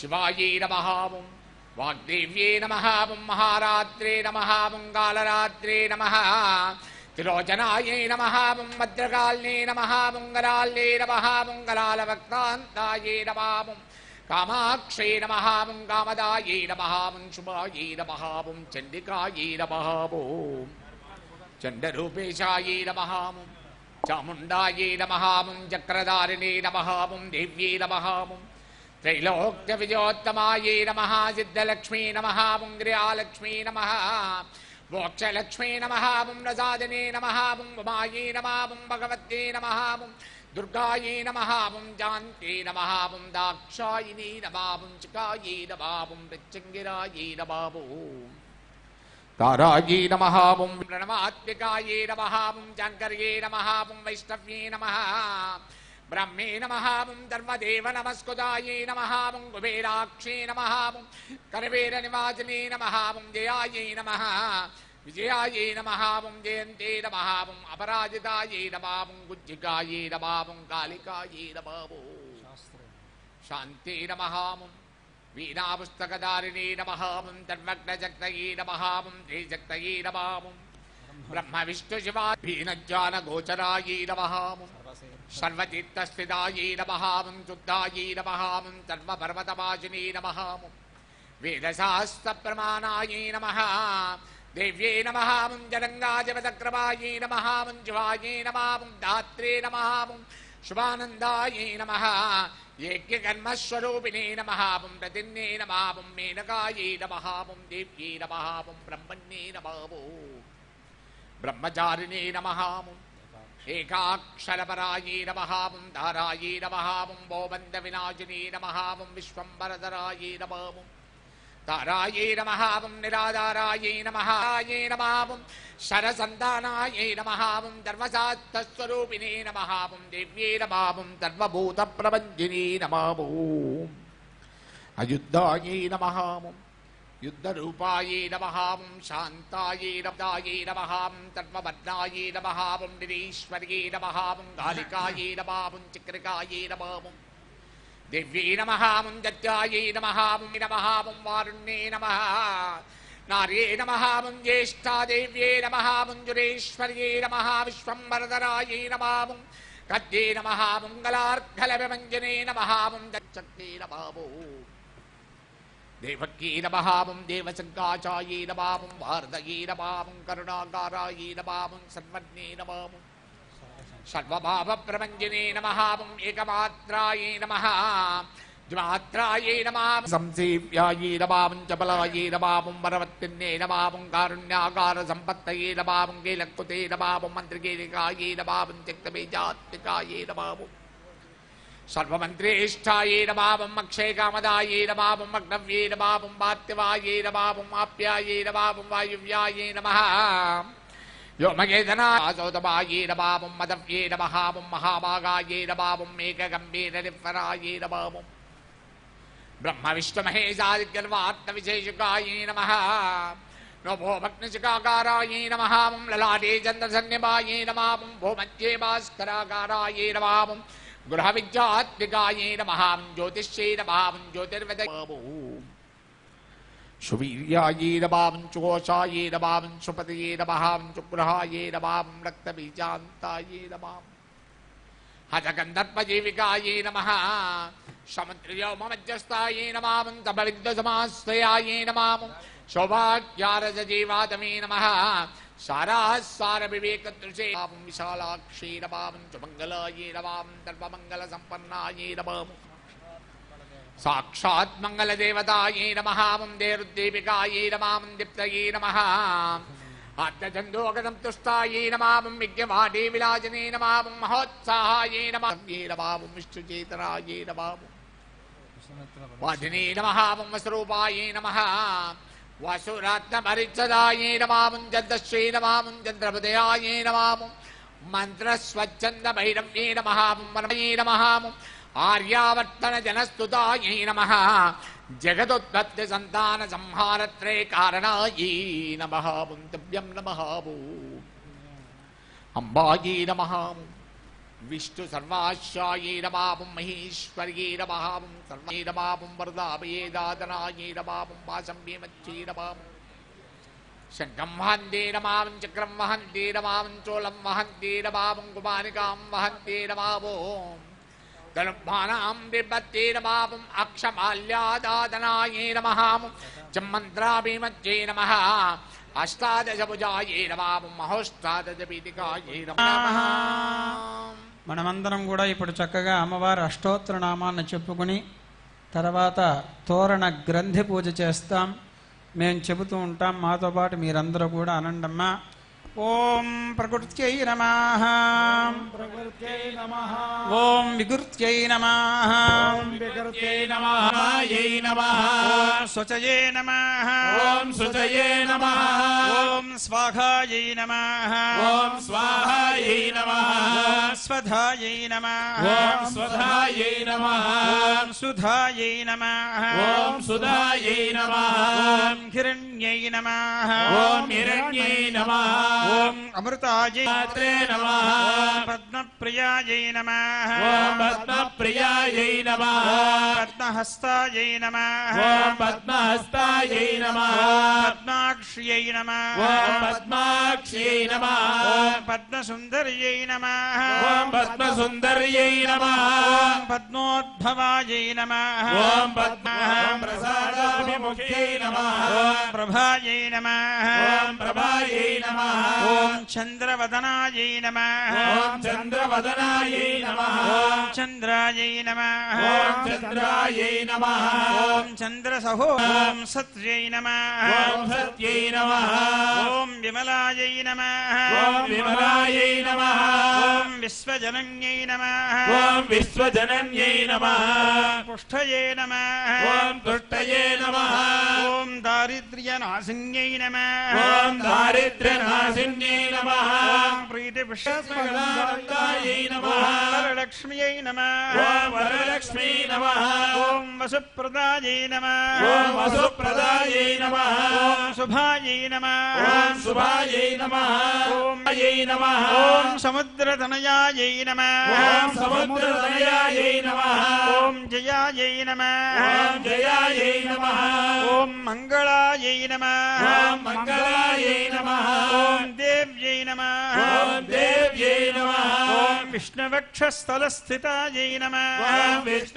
శివాయీ నమహావం వాగ్దేవ్యే నమహావం మహారాత్రే నమహావం కాళరాత్రే నమ తిలోచనాయే నమహావం భద్రకాల్నే నమహావం గరాల్నే నమహావం గరాలవక్తాంతాయే నమహావం కామాక్షే నమహావం కామదాయే నమహావం శుభాయే నమహావం చండికాయే నమహావం చండరూపేశాయే నమహావం చాముండాయే నమహావం చక్రధారిణే నమహావం దేవ్యే నమహావం త్రైలోక్య విజయోత్తమాయే నమ సిద్ధలక్ష్మీ నమ గృహాలక్ష్మీ నమ మోక్షలక్ష్మీ నమ రసాదినే నమ ఉమాయే నమ భగవత్యే నమ దుర్గాయే నమ జాంతే నమ దాక్షాయిని నమ చికాయే నమ ప్రత్యంగిరాయే నమ తారాయే నమ ప్రణమాత్మికాయే నమ జాంకర్యే నమ వైష్ణవ్యే నమ బ్రహ్మే నమ ధర్మదేవ నమస్కుదాయే నమ కుబేరాక్షే నమ కరవేర నివాసినే నమ జయాయే నమ విజయాయే నమ జయంతే నమ అపరాజితాయే నమ గుజ్జికాయే నమ కాళికాయే నమ శాంతే నమ వీణాపుస్తకదారిణే నమ తన్మగ్నజక్తయే నమ శ్రీజక్తయే నమ బ్రహ్మ విష్ణు శివా భీనజ్ఞాన గోచరాయే నమ సర్వతీర్థస్థితాయే నమ శుద్ధాయే నమ సర్వపర్వతవాసినే నమ వేదశాస్త్ర ప్రమాణాయే నమ దేవ్యే నమ జలంగాజపదక్రమాయే నమ శివాయే నమ దాత్రే నమ శుభానందాయే నమ యజ్ఞకర్మస్వరూపిణే నమ ప్రతిన్నే నమ మేనకాయే నమ దేవ్యే నమ బ్రహ్మణ్యే నమ బ్రహ్మచారిణే నమ ఏకాక్షరపరాయే నమహావం ధారాయే నమహావం బోబంద వినాశినే నమహావం విశ్వంబరధరాయే నమావం తారాయే నమహావం నిరాధారాయే నమహాయే నమావం శరసంతానాయే నమహావం ధర్మశాస్త్రస్వరూపిణే నమహావం దేవ్యే నమావం సర్వభూత ప్రపంచినే నమావో అయుద్ధాయే నమహావం యుద్ధరూపాయే నమహాం శాంతాయే నమదాయే నమహాం తన్మవర్ణాయే నమహాం నిరీశ్వర్యే నమహాం గాలికాయే నమహాం చక్రికాయే నమహాం దివ్యే నమహాం దత్యాయే నమహాం నమహాం వారుణ్యే నమః నార్యే నమహాం జ్యేష్ఠాదేవ్యే నమహాం జురేశ్వర్యే నమః విశ్వంబరధరాయే నమహాం కద్యే నమః మంగళార్ఘలవిమంజనే నమహాం దచ్చక్తే నమః దేవకీ నమహావం దేవసంకాచాయే నమావం భారతయే నమావం కరుణాకారాయే నమావం సర్వజ్ఞే నమావం సర్వభావ ప్రపంచనే నమహావం ఏకమాత్రాయే నమ ద్విమాత్రాయే నమాం సంసేవ్యాయే నమాం చపలాయే నమాం వరవత్తిన్నే నమాం కారుణ్యాకార సంపత్తయే నమాం కేలక్కుతే నమాం మంత్రికేలికాయే నమాం త్యక్తబీజాత్మికాయే నమాం సర్వమంత్రేష్టాయే నమావం అక్షయకామదాయే నమావం అగ్నవ్యే నమావం పార్థివాయే నమావం ఆప్యాయే నమావం వాయువ్యాయే నమ వ్యోమగేధనాసౌతమాయే నమావం మదవ్యే నమహావం మహాభాగాయే నమావం మేకగంభీర నిఫరాయే నమావం బ్రహ్మ విష్ణుమహేశాదిగర్వాత్మ విశేషకాయే నమ నమో భగ్నశికాకారాయే నమహావం లలాటే చంద్రసన్నిభాయే నమావం భూమధ్యే భాస్కరాకారాయే నమావం గృహ విద్యాత్మికాయే నమహాం జ్యోతిష్యే నమహాం జ్యోతిర్వద సువీర్యాయే నమాం చుకోశాయే నమాం సుపతయే నమహాం చుగృహాయే నమాం రక్తబీజాంతాయే నమాం హతగంధర్పజీవికాయే నమ సముద్రయోమధ్యస్థాయే నమాం తపవిద్వసమాశ్రయాయే నమాం సౌభాగ్యారసజీవాతమే నమ సారాసార వివేక దృశే విశాలాక్షే నమాం సుమంగళాయే నమాం సర్వమంగళ సంపన్నాయే నమాం సాక్షాత్ మంగళదేవతాయే నమహాం దేరుద్దీపికాయే నమాం దీప్తయే నమ ఆత్మచందోగదంతుష్టాయే నమాం విజ్ఞవాడే విలాజనే నమాం మహోత్సాహాయే నమాం నమాం విష్ణుచేతనాయే నమాం వాధినే నమహాం వస్వరూపాయే నమః వసురత్నపరిచ్చదాయే నమాం చంద్రశ్రీ నమాం చంద్రపదయాయే నమాం మంత్రస్వచ్ఛంద భైరవ్యే నమహాం వనమయే నమహాం ఆర్యావర్తన జనస్తుతాయే నమః జగదుత్పత్తి సంతాన సంహారత్రే కారణాయే నమః దివ్యం నమః అంబాయే నమః విష్ణు సర్వాశ్వాయైరబాబం మహేశ్వర్యైరబాబం సర్వైరబాబం వరదాభయేదాదనాయైరబాబం వాసం భీమచ్చైరబాబం శంఖం వహంతేరమావం చక్రం వహంతేరమావం చోళం వహంతేరబాబం కుమారికాం వహంతేరబాబో ధనుర్భానాం బిర్బత్తేరబాబం అక్షమాల్యాదాదనాయేరమహాం చమ్మంత్రాభీమజ్జే నమ అష్టాదశభుజాయేరబాబం మహోష్టాదశపీఠికాయేరమః మనమందరం కూడా ఇప్పుడు చక్కగా అమ్మవారి అష్టోత్తర నామాన్ని చెప్పుకుని తర్వాత తోరణ గ్రంథి పూజ చేస్తాం మేము చెబుతూ ఉంటాం మాతో పాటు మీరందరూ కూడా అనండమ్మా ఓం ప్రకృత్యై నమ ప్రకృత్యై నమః ఓం వికృత్యై నమ ఓం వికృత్యై నమః యై నమః స్వచయే నమ ఓం సుజయే నమః ఓం స్వాఘాయై నమ ఓం స్వాహాయై నమః స్వధాయై నమ ఓం స్వధాయై నమః ఓం సుధాయై నమ ఓం సుధాయై నమః ఓం హిరణ్యై నమ ఓం హిరణ్యై నమః ఓం అమృతాయై మాత్రే నమః పద్మప్రియాయై నమ ఓం పద్మప్రియాయై నమః పద్మహస్తాయై నమ ఓం పద్మహస్తాయై నమః పద్మాక్ష్యై నమ ఓం పద్మాక్ష్యై నమః ఓం పద్మసుందర్యై నమ ఓం పద్మసుందర్యై నమః ఓం పద్మోద్భవాయై నమ ఓం పద్మ ప్రసాదాభిముఖ్యై నమః ఓం ప్రభాయై నమ ఓం ప్రభాయై నమః ఓం చంద్రవదనాయై నమ ఓం చంద్రవదనాయై నమః ఓం చంద్రాయై నమ ఓం చంద్రాయై నమః ఓం చంద్రసహో ఓం సత్యై నమ ఓం సత్యై నమః ఓం విమలాయై నమ ఓం విమలాయై నమః ఓం విశ్వజనన్యై నమ ఓం విశ్వజనన్యై నమః పుష్టయే నమ ఓం దుష్టయే నమః ఓం దారిద్ర్యనాశిన్యై నమ ఓం దారిద్ర్యనాశిన్యై నమః ఓం ప్రీతి సకలానందాయై నమః లక్ష్మ్యై నమ ఓం వరలక్ష్మీ నమః ఓం వసుప్రదాయై నమ ఓం వసుప్రదాయై నమః ఓం శుభాయై నమ ఓం శుభాయై నమః ఓం అయై నమః ఓం సముద్రతనయాయై నమ ఓం సముద్రదయాయై నమః ఓం జయాయై నమ ఓం జయాయై నమః ఓం మంగళాయై నమ ఓం మంగళాయై నమః ఓం దేవ్యై నమ ఓం దేవ్యై నమః ఓం విష్ణువక్షస్థలస్థితాయై నమ ఓం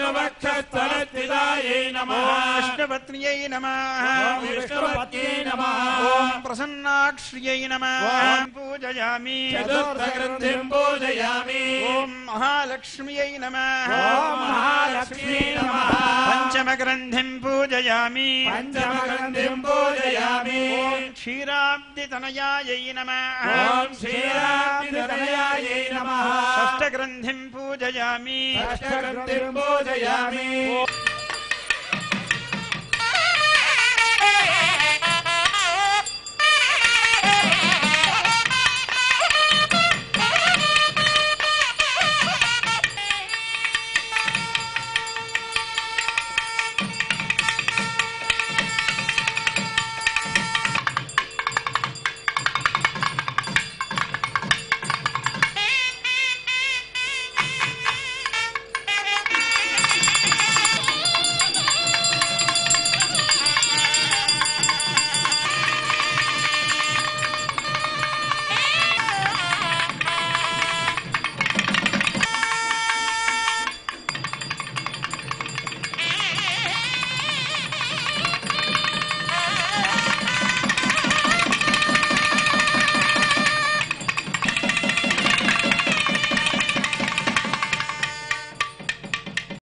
విష్ణువక్షస్థలస్థితాయై నమః ఓం విష్ణుపత్న్యై నమ ఓం విష్ణుపత్యై నమః ఓం ప్రసన్నాక్ష్యై నమ ఓం పూజయామి చతుర్థగ్రంథిం పూజయామి ఓం మహాలక్ష్మ్యై నమ ఓం మహాలక్ష్మీ నమః పంచమగ్రంథిం పూజయామి పంచమగ్రంథిం పూజయామి ఓం క్షీరాబ్దితనయాయై నమ ఓం శ్రీరామిదయాయై నమః షష్టగ్రంథిం పూజయామి అష్టగ్రంథిం పూజయామి